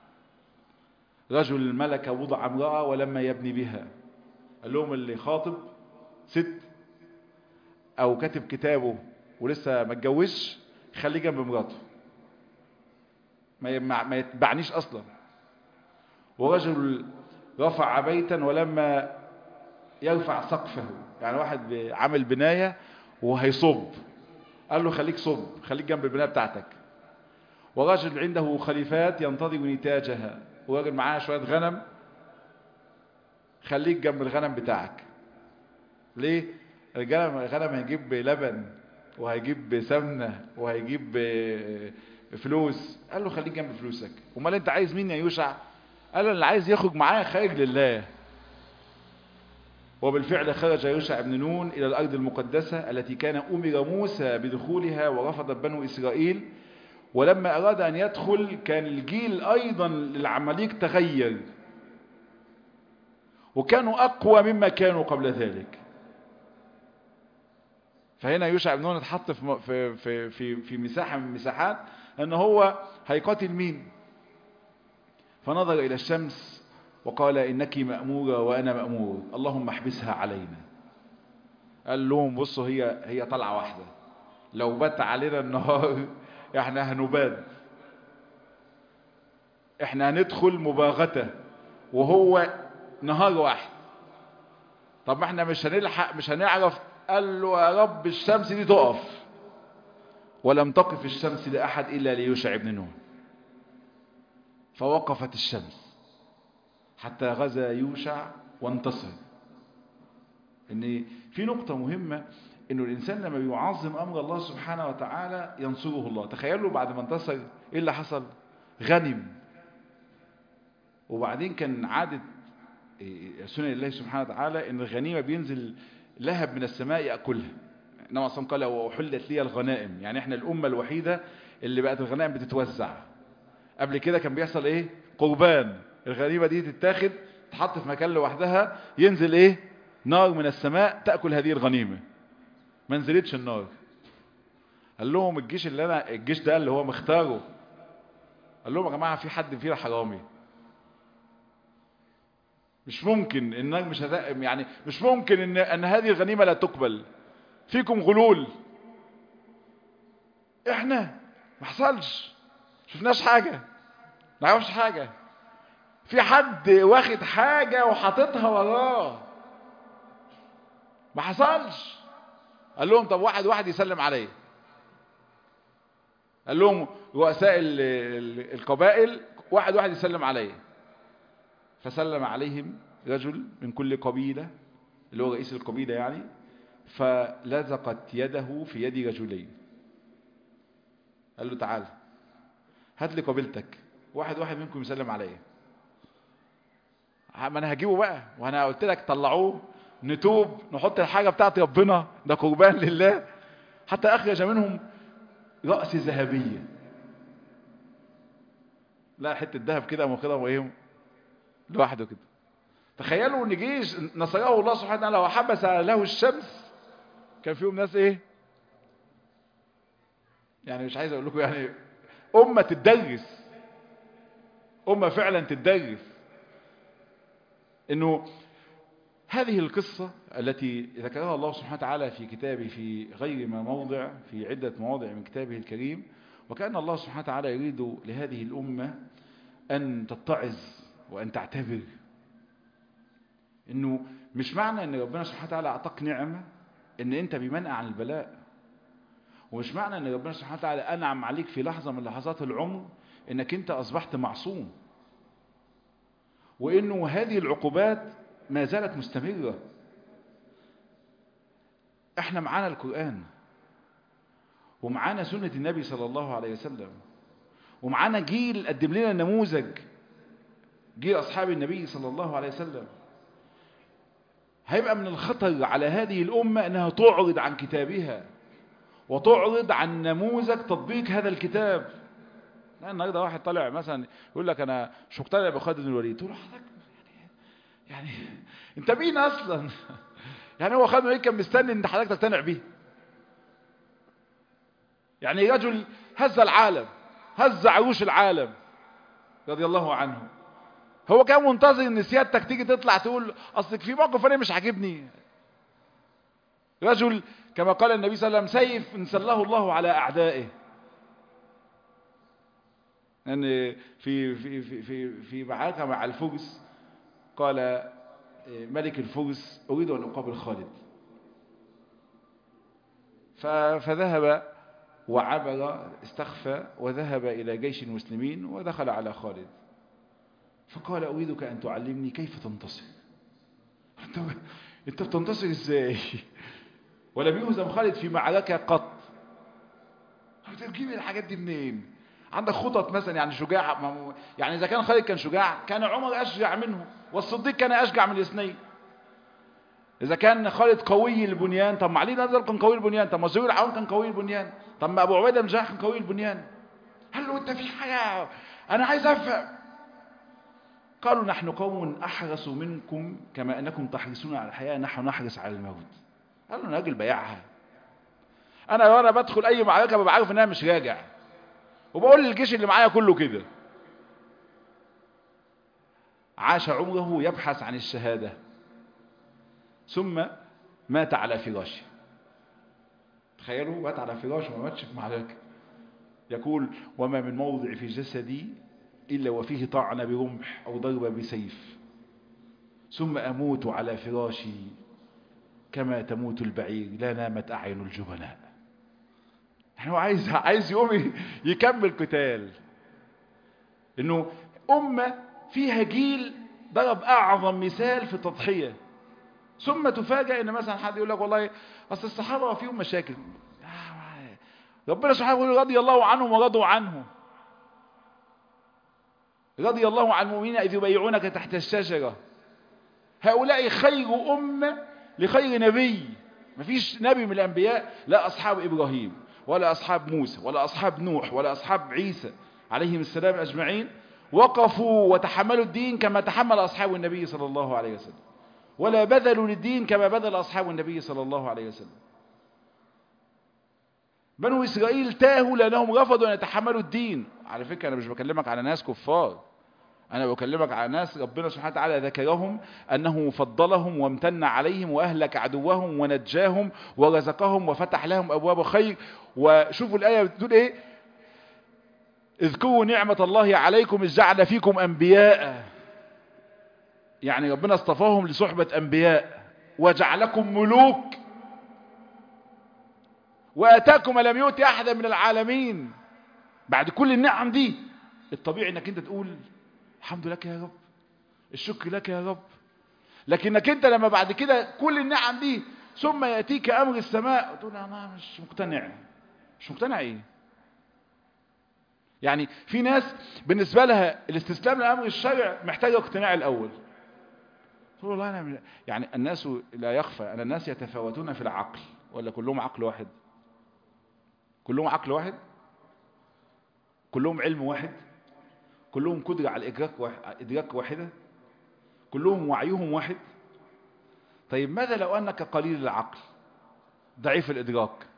رجل ملك وضع امرأة ولما يبني بها قال لهم اللي خاطب ست او كاتب كتابه ولسه ما اتجوزش خليه جنب مراته ما ما يتبعنيش اصلا ورجل رفع بيتا ولما يرفع سقفه يعني واحد عامل بناية وهيصب قال له خليك صب خليك جنب البناية بتاعتك ورجل عنده خليفات ينتظر نتاجها وراجل معاه شوية غنم خليك جنب الغنم بتاعك ليه الغنم الغنم هيجيب لبن وهيجيب سمنة وهيجيب فلوس قال له خليك جنب فلوسك امال انت عايز مين يا يوشع قال له اللي عايز يخرج معايا خارج لله وبالفعل خرج يوشع بن نون إلى الأرض المقدسة التي كان أمر موسى بدخولها ورفضت بنو إسرائيل ولما أراد أن يدخل كان الجيل أيضا للعماليق تغير وكانوا أقوى مما كانوا قبل ذلك فهنا يوشع بن نون اتحط في في في في مساحة من المساحات ان هو هيقاتل مين فنظر الى الشمس وقال انك مأمورة وانا مأمور اللهم احبسها علينا قال لهم بصوا هي هي طلعة واحدة لو بات علينا النهار احنا هنباد احنا هندخل مباغتة وهو نهار واحد طب ما احنا مش هنلحق مش هنعرف قال له يا رب الشمس دي تقف ولم تقف الشمس لأحد إلا ليوشع بن نون فوقفت الشمس حتى غزا يوشع وانتصر ان في نقطة مهمة انه الانسان لما بيعظم امر الله سبحانه وتعالى ينصره الله تخيلوا بعد ما انتصر ايه اللي حصل غنم وبعدين كان عادة سنن الله سبحانه وتعالى ان الغنيمة بينزل لهب من السماء يأكلها انما صلى قال وأحلت لي الغنائم يعني احنا الأمة الوحيدة اللي بقت الغنائم بتتوزع قبل كده كان بيحصل ايه قربان الغنيمة دي تتاخد تحط في مكان لوحدها ينزل ايه نار من السماء تأكل هذه الغنيمة ما نزلتش النار قال لهم الجيش اللي انا الجيش ده اللي هو مختاره قال لهم يا جماعة في حد فينا حرامي مش ممكن النار مش هتقم يعني مش ممكن ان ان هذه الغنيمه لا تقبل فيكم غلول احنا ما حصلش شفناش حاجه ما نعرفش حاجه في حد واخد حاجه وحاططها وراه ما حصلش قال لهم طب واحد واحد يسلم عليا قال لهم رؤساء القبائل واحد واحد يسلم عليا فسلم عليهم رجل من كل قبيلة اللي هو رئيس القبيلة يعني فلزقت يده في يد رجلين قال له تعال هات لي قبيلتك واحد واحد منكم يسلم عليا ما انا هجيبه بقى وانا قلت لك طلعوه نتوب نحط الحاجة بتاعت ربنا ده قربان لله حتى اخرج منهم رأس ذهبية لا حتة ذهب كده واخدها وايه لوحده كده تخيلوا ان جيش نصره الله سبحانه وتعالى وحبس له الشمس كان فيهم ناس ايه يعني مش عايز اقول لكم يعني امه تدرس امه فعلا تدرس انه هذه القصة التي ذكرها الله سبحانه وتعالى في كتابه في غير ما موضع في عدة مواضع من كتابه الكريم وكأن الله سبحانه وتعالى يريد لهذه الأمة أن تتعظ وأن تعتبر انه مش معنى ان ربنا سبحانه وتعالى اعطاك نعمة ان انت بمنع عن البلاء ومش معنى ان ربنا سبحانه وتعالى انعم عليك في لحظة من لحظات العمر انك انت اصبحت معصوم وانه هذه العقوبات ما زالت مستمرة احنا معانا القرآن ومعانا سنة النبي صلى الله عليه وسلم ومعانا جيل قدم لنا نموذج جيل أصحاب النبي صلى الله عليه وسلم هيبقى من الخطر على هذه الأمة أنها تعرض عن كتابها وتعرض عن نموذج تطبيق هذا الكتاب لا النهارده واحد طالع مثلا يقول لك انا مش مقتنع بخالد بن الوليد تقول له حضرتك يعني يعني انت مين اصلا يعني هو خالد بن الوليد كان مستني ان حضرتك تقتنع بيه يعني رجل هز العالم هز عروش العالم رضي الله عنه هو كان منتظر ان سيادتك تيجي تطلع تقول اصلك في موقف انا مش عاجبني رجل كما قال النبي صلى الله عليه وسلم سيف انسله الله على اعدائه ان يعني في في في في في معركه مع الفرس قال ملك الفرس اريد ان اقابل خالد فذهب وعبر استخفى وذهب الى جيش المسلمين ودخل على خالد فقال اريدك ان تعلمني كيف تنتصر انت انت بتنتصر ازاي ولم يهزم خالد في معركه قط بتجيب الحاجات دي منين عندك خطط مثلا يعني شجاع يعني اذا كان خالد كان شجاع كان عمر اشجع منه والصديق كان اشجع من الاثنين اذا كان خالد قوي البنيان طب ما علي نزل كان قوي البنيان طب ما زهير العون كان قوي البنيان طب ما ابو عبيده بن جراح كان قوي البنيان قال له انت في حاجه انا عايز افهم قالوا نحن قوم احرص منكم كما انكم تحرصون على الحياه نحن نحرص على الموت قال له انا راجل بيعها انا لو انا بدخل اي معركه ببقى عارف ان انا مش راجع وبقول للجيش اللي معايا كله كده عاش عمره يبحث عن الشهادة ثم مات على فراشه تخيلوا مات على فراشه ما ماتش في معركة يقول وما من موضع في جسدي إلا وفيه طعن برمح أو ضرب بسيف ثم أموت على فراشي كما تموت البعير لا نامت أعين الجبناء يعني هو عايز عايز يقوم يكمل قتال انه امه فيها جيل ضرب اعظم مثال في التضحيه ثم تفاجئ ان مثلا حد يقول لك والله اصل الصحابه فيهم مشاكل ربنا سبحانه يقول رضي الله عنهم ورضوا عنه رضي الله عن المؤمنين اذ يبايعونك تحت الشجره هؤلاء خير امه لخير نبي مفيش نبي من الانبياء لا اصحاب ابراهيم ولا أصحاب موسى ولا أصحاب نوح ولا أصحاب عيسى عليهم السلام أجمعين وقفوا وتحملوا الدين كما تحمل أصحاب النبي صلى الله عليه وسلم ولا بذلوا للدين كما بذل أصحاب النبي صلى الله عليه وسلم بنو إسرائيل تاهوا لأنهم رفضوا أن يتحملوا الدين على فكرة أنا مش بكلمك على ناس كفار أنا بكلمك على ناس ربنا سبحانه وتعالى ذكرهم أنه فضلهم وامتن عليهم وأهلك عدوهم ونجاهم ورزقهم وفتح لهم أبواب خير وشوفوا الآية بتقول إيه اذكروا نعمة الله عليكم إذ جعل فيكم أنبياء يعني ربنا اصطفاهم لصحبة أنبياء وجعلكم ملوك وآتاكم لم يؤت أحدا من العالمين بعد كل النعم دي الطبيعي انك انت تقول الحمد لك يا رب الشكر لك يا رب لكنك انت لما بعد كده كل النعم دي ثم يأتيك امر السماء تقول انا مش مقتنع مش مقتنع ايه يعني في ناس بالنسبة لها الاستسلام لأمر الشرع محتاجة اقتناع الأول تقول والله أنا يعني الناس لا يخفى أن الناس يتفاوتون في العقل ولا كلهم عقل واحد كلهم عقل واحد كلهم علم واحد كلهم قدرة على الإدراك واحد إدراك واحدة كلهم وعيهم واحد طيب ماذا لو أنك قليل العقل ضعيف الإدراك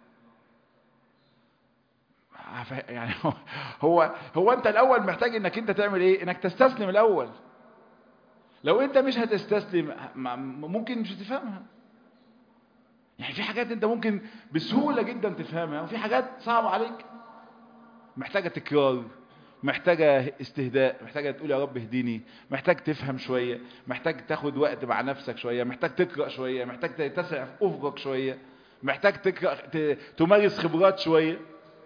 يعني هو هو أنت الأول محتاج أنك أنت تعمل إيه أنك تستسلم الأول لو أنت مش هتستسلم ممكن مش تفهمها يعني في حاجات أنت ممكن بسهولة جدا تفهمها وفي حاجات صعبة عليك محتاجة تكرار محتاجة استهداء محتاجة تقول يا رب اهديني محتاج تفهم شوية محتاج تاخد وقت مع نفسك شوية محتاج تقرأ شوية محتاج تتسع في أفقك شوية محتاج تقرأ تمارس خبرات شوية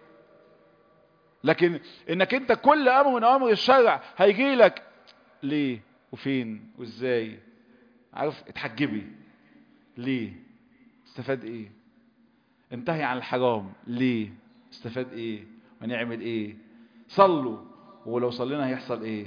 لكن انك انت كل امر من امر الشرع هيجي لك ليه وفين وازاي عارف اتحجبي ليه استفاد ايه انتهي عن الحرام ليه استفاد ايه ونعمل ايه صلوا ولو صلينا هيحصل ايه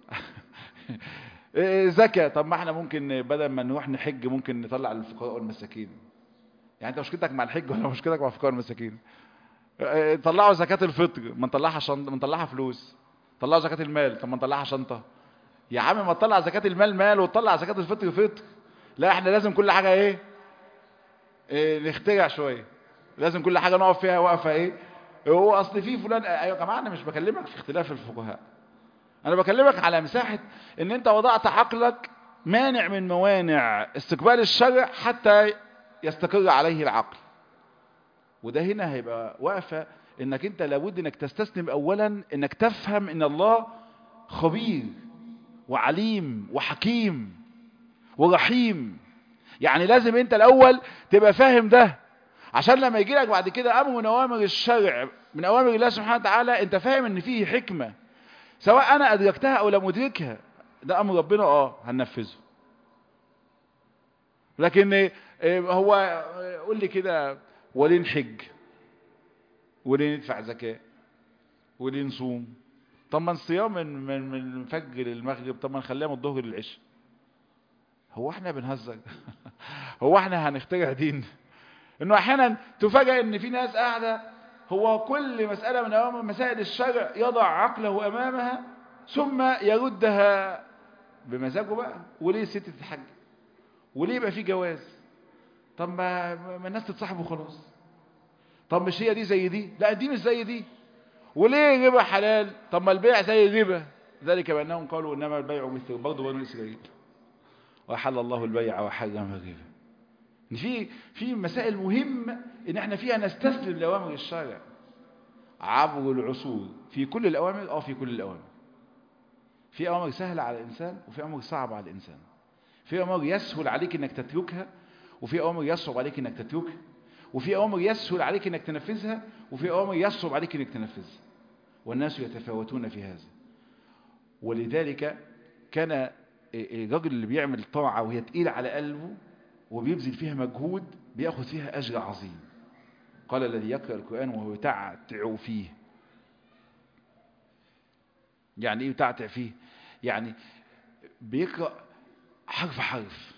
إيه، زكاة طب ما احنا ممكن بدل ما نروح نحج ممكن نطلع للفقراء والمساكين يعني انت مشكلتك مع الحج ولا مشكلتك مع الفقراء والمساكين إيه، طلعوا زكاة الفطر ما نطلعها شنطة ما نطلعها فلوس طلعوا زكاة المال طب ما نطلعها شنطة يا عم ما تطلع زكاة المال مال وتطلع زكاة الفطر فطر لا احنا لازم كل حاجة ايه, إيه نخترع شوية لازم كل حاجة نقف فيها وقفة ايه هو اصل في فلان ايوه يا جماعة انا مش بكلمك في اختلاف الفقهاء انا بكلمك على مساحة ان انت وضعت عقلك مانع من موانع استقبال الشرع حتى يستقر عليه العقل وده هنا هيبقى واقفة انك انت لابد انك تستسلم اولا انك تفهم ان الله خبير وعليم وحكيم ورحيم يعني لازم انت الاول تبقى فاهم ده عشان لما يجي لك بعد كده امر من اوامر الشرع من اوامر الله سبحانه وتعالى انت فاهم ان فيه حكمة سواء انا ادركتها او لم ادركها ده امر ربنا اه هننفذه لكن إيه هو قول لي كده وليه نحج وليه ندفع زكاة وليه نصوم طب ما الصيام من من من الفجر للمغرب طب ما نخليها من الظهر للعشاء هو احنا بنهزر هو احنا هنخترع دين انه احيانا تفاجئ ان في ناس قاعده هو كل مساله من اوامر مسائل الشرع يضع عقله امامها ثم يردها بمزاجه بقى وليه الست تتحج وليه يبقى في جواز طب ما, ما الناس تتصاحب وخلاص طب مش هي دي زي دي لا دي مش زي دي وليه الربا حلال طب ما البيع زي الربا ذلك بانهم قالوا انما البيع مثل برضه بنو اسرائيل وحل الله البيع وحرم الربا ان في في مسائل مهمه ان احنا فيها نستسلم لاوامر الشارع عبر العصور في كل الاوامر اه في كل الاوامر في امر سهل على الانسان وفي امر صعب على الانسان في امر يسهل عليك انك تتركها وفي امر يصعب عليك انك تتركها وفي امر يسهل عليك انك تنفذها وفي امر يصعب عليك انك تنفذها والناس يتفاوتون في هذا ولذلك كان الراجل اللي بيعمل طاعة وهي تقيلة على قلبه وبيبذل فيها مجهود بياخذ فيها أجر عظيم قال الذي يقرأ القرآن وهو يتعتع فيه يعني ايه يتعتع فيه يعني بيقرأ حرف حرف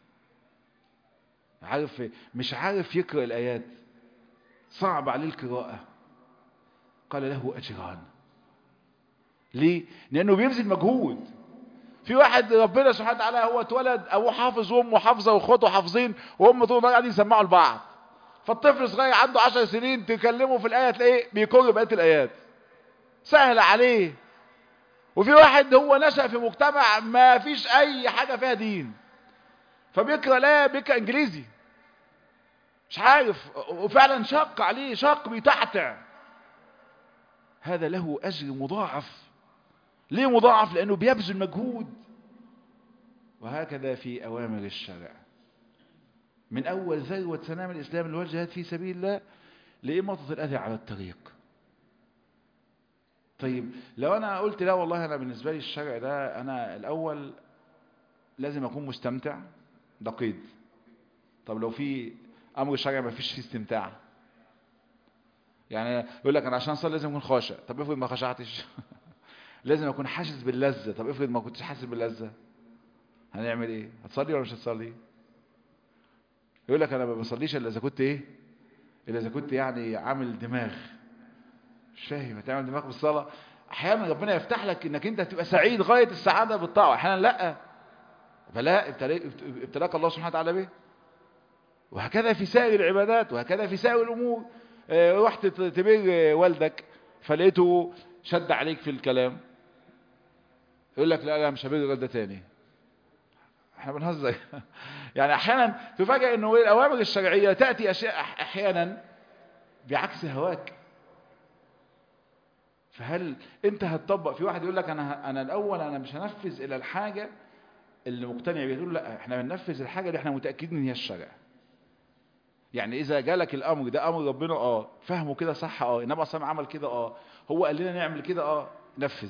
عارف مش عارف يقرأ الآيات صعب عليه القراءة قال له أجران ليه؟ لأنه بيبذل مجهود في واحد ربنا سبحانه وتعالى هو اتولد ابوه حافظ وامه حافظه واخواته حافظين وهم طول النهار قاعدين يسمعوا لبعض فالطفل صغير عنده 10 سنين تكلمه في الايه تلاقيه بيكر بقيه الايات سهل عليه وفي واحد هو نشأ في مجتمع ما فيش اي حاجه فيها دين فبيقرا الايه بيقرا انجليزي مش عارف وفعلا شق عليه شق بيتعتع هذا له اجر مضاعف ليه مضاعف لأنه بيبذل مجهود وهكذا في أوامر الشرع من أول ذروة سنام الإسلام الوجهات في سبيل الله لإماطة الأذى على الطريق طيب لو أنا قلت لا والله أنا بالنسبة لي الشرع ده أنا الأول لازم أكون مستمتع ده قيد طب لو في أمر شرعي ما فيش فيه استمتاع يعني يقول لك أنا عشان أصلي لازم أكون خاشع طب افرض ما خشعتش لازم اكون حاسس باللذة طب افرض ما كنتش حاسس باللذة هنعمل ايه هتصلي ولا مش هتصلي يقول لك انا ما بصليش الا اذا كنت ايه الا اذا كنت يعني عامل دماغ مش فاهم هتعمل دماغ بالصلاة احيانا ربنا يفتح لك انك انت تبقى سعيد غاية السعادة بالطاعة احيانا لا فلا ابتلاك الله سبحانه وتعالى به وهكذا في سائر العبادات وهكذا في سائر الامور اه رحت تبير والدك فلقيته شد عليك في الكلام يقول لك لا لا مش هبيض الغد ده تاني احنا بنهزر يعني احيانا تفاجئ انه الاوامر الشرعيه تاتي اشياء احيانا بعكس هواك فهل انت هتطبق في واحد يقول لك انا انا الاول انا مش هنفذ الى الحاجه اللي مقتنع بيها يقول لا احنا بننفذ الحاجه اللي احنا متاكدين ان هي الشرع يعني اذا جالك الامر ده امر ربنا اه فهمه كده صح اه النبي صلى عمل كده اه هو قال لنا نعمل كده اه نفذ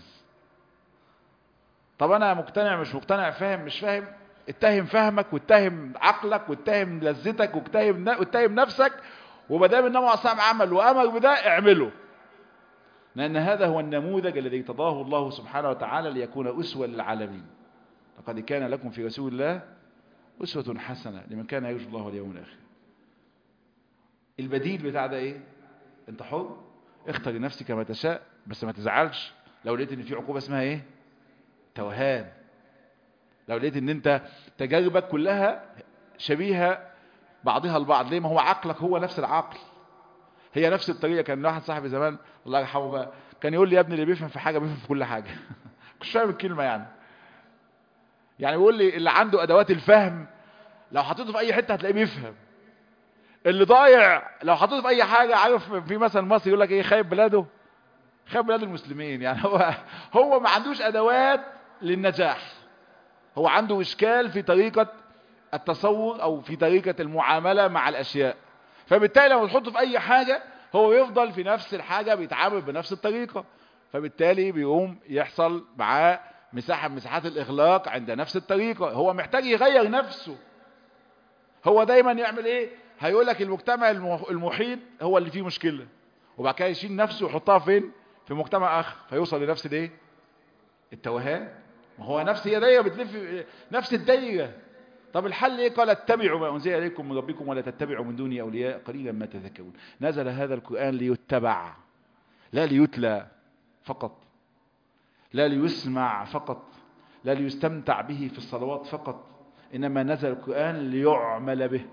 طب انا مقتنع مش مقتنع فاهم مش فاهم اتهم فهمك واتهم عقلك واتهم لذتك واتهم واتهم نفسك وما دام النبي صلى عمل وامر بده اعمله لأن هذا هو النموذج الذي ارتضاه الله سبحانه وتعالى ليكون أسوة للعالمين لقد كان لكم في رسول الله أسوة حسنة لمن كان يرجو الله واليوم الآخر البديل بتاع ده ايه انت حر اختر لنفسك ما تشاء بس ما تزعلش لو لقيت ان في عقوبة اسمها ايه توهان لو لقيت ان انت تجاربك كلها شبيهة بعضها البعض ليه ما هو عقلك هو نفس العقل هي نفس الطريقة كان واحد صاحبي زمان الله يرحمه بقى كان يقول لي يا ابني اللي بيفهم في حاجة بيفهم في كل حاجة مش فاهم الكلمة يعني يعني بيقول لي اللي عنده ادوات الفهم لو حطيته في اي حتة هتلاقيه بيفهم اللي ضايع لو حطيته في اي حاجة عارف في مثلا مصر يقول لك ايه خايب بلاده خايب بلاد المسلمين يعني هو هو ما عندوش ادوات للنجاح هو عنده اشكال في طريقة التصور او في طريقة المعاملة مع الاشياء فبالتالي لما تحطه في اي حاجة هو يفضل في نفس الحاجة بيتعامل بنفس الطريقة فبالتالي بيقوم يحصل معاه مساحة من مساحات الاغلاق عند نفس الطريقة هو محتاج يغير نفسه هو دايما يعمل ايه هيقول لك المجتمع المحيط هو اللي فيه مشكلة وبعد كده يشيل نفسه ويحطها فين في مجتمع اخر فيوصل لنفس الايه التوهان ما هو نفس هي دايره بتلف نفس الدايره طب الحل ايه قال اتبعوا ما انزل اليكم من ربكم ولا تتبعوا من دوني اولياء قليلا ما تذكرون نزل هذا القران ليتبع لا ليتلى فقط لا ليسمع فقط لا ليستمتع به في الصلوات فقط انما نزل القران ليعمل به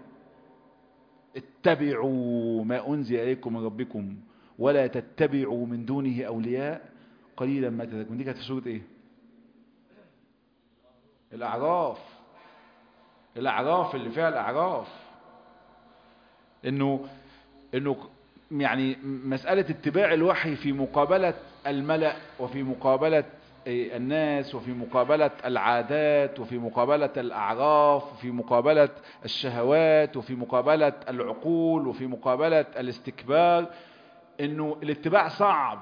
اتبعوا ما انزل اليكم من ربكم ولا تتبعوا من دونه اولياء قليلا ما تذكرون دي كانت في سوره ايه الاعراف الاعراف اللي فيها الاعراف انه انه يعني مسألة اتباع الوحي في مقابلة الملأ وفي مقابلة الناس وفي مقابلة العادات وفي مقابلة الأعراف وفي مقابلة الشهوات وفي مقابلة العقول وفي مقابلة الاستكبار انه الاتباع صعب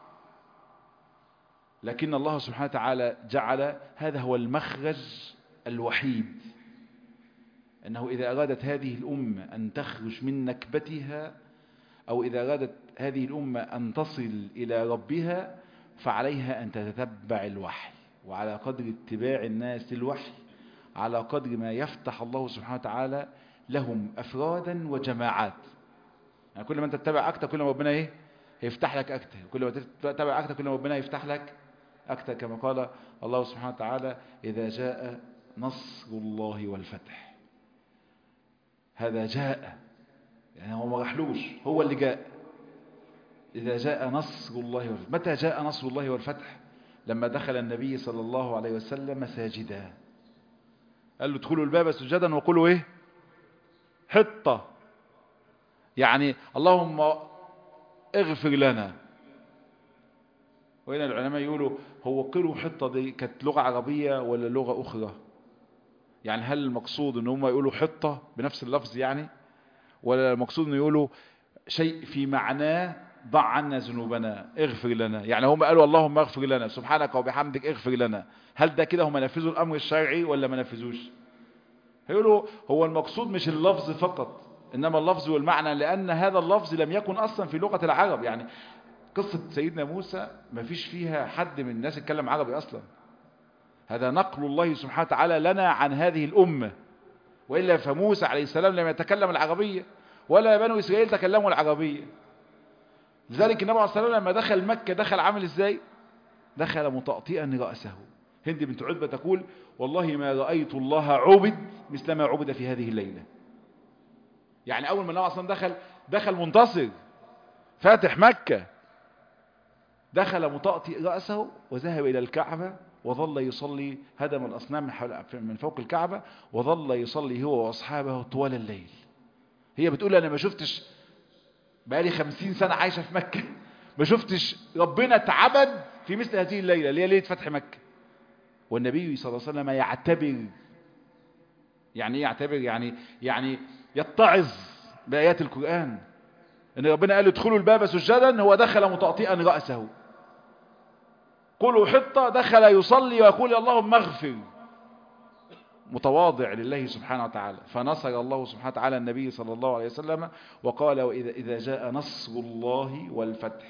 لكن الله سبحانه وتعالى جعل هذا هو المخرج الوحيد انه اذا ارادت هذه الامة ان تخرج من نكبتها او اذا ارادت هذه الامة ان تصل الى ربها فعليها ان تتتبع الوحي وعلى قدر اتباع الناس للوحي على قدر ما يفتح الله سبحانه وتعالى لهم افرادا وجماعات يعني كل ما انت تتبع اكتر كل ما ربنا ايه هيفتح لك اكتر كل ما تتبع اكتر كل ما ربنا يفتح لك اكتر كما قال الله سبحانه وتعالى اذا جاء نصر الله والفتح هذا جاء يعني هو ما راحلوش هو اللي جاء اذا جاء نصر الله والفتح متى جاء نصر الله والفتح لما دخل النبي صلى الله عليه وسلم ساجدا قال له ادخلوا الباب سجدا وقولوا ايه حطه يعني اللهم اغفر لنا وهنا العلماء يقولوا هو قلوا حطة دي كانت لغة عربية ولا لغة أخرى يعني هل المقصود ان هم يقولوا حطة بنفس اللفظ يعني ولا المقصود ان يقولوا شيء في معناه ضع عنا ذنوبنا اغفر لنا يعني هم قالوا اللهم اغفر لنا سبحانك وبحمدك اغفر لنا هل ده كده هم نفذوا الامر الشرعي ولا ما نفذوش هيقولوا هو المقصود مش اللفظ فقط إنما اللفظ والمعنى لأن هذا اللفظ لم يكن أصلا في لغة العرب يعني قصة سيدنا موسى ما فيش فيها حد من الناس يتكلم عربي أصلا هذا نقل الله سبحانه وتعالى لنا عن هذه الأمة وإلا فموسى عليه السلام لم يتكلم العربية ولا بنو إسرائيل تكلموا العربية لذلك النبي عليه الصلاة والسلام لما دخل مكة دخل عامل إزاي دخل متأطئا رأسه هند بنت عتبة تقول والله ما رأيت الله عبد مثل ما عبد في هذه الليلة يعني اول ما النبي اصلا دخل دخل منتصر فاتح مكة دخل مطأطئ رأسه وذهب الى الكعبة وظل يصلي هدم الاصنام من فوق الكعبة وظل يصلي هو واصحابه طوال الليل هي بتقول انا ما شفتش بقالي خمسين سنة عايشة في مكة ما شفتش ربنا اتعبد في مثل هذه الليلة اللي هي ليلة فتح مكة والنبي صلى الله عليه وسلم يعتبر يعني ايه يعتبر يعني يعني يتعظ بآيات القرآن ان ربنا قال ادخلوا الباب سجدا هو دخل متأطئا رأسه قلوا حطة دخل يصلي ويقول اللهم اغفر متواضع لله سبحانه وتعالى فنصر الله سبحانه وتعالى النبي صلى الله عليه وسلم وقال وإذا إذا جاء نصر الله والفتح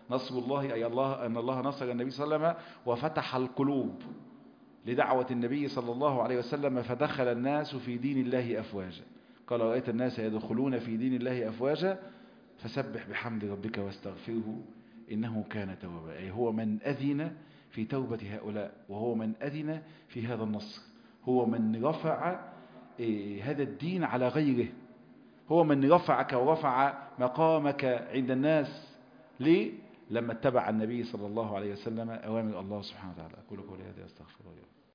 نصر الله أي الله أن الله نصر النبي صلى الله عليه وسلم وفتح القلوب لدعوة النبي صلى الله عليه وسلم فدخل الناس في دين الله أفواجا قال رأيت الناس يدخلون في دين الله أفواجا فسبح بحمد ربك واستغفره إنه كان توابا أي هو من أذن في توبة هؤلاء وهو من أذن في هذا النصر هو من رفع هذا الدين على غيره هو من رفعك ورفع مقامك عند الناس ليه؟ لما اتبع النبي صلى الله عليه وسلم أوامر الله سبحانه وتعالى أقول قولي هذا أستغفر الله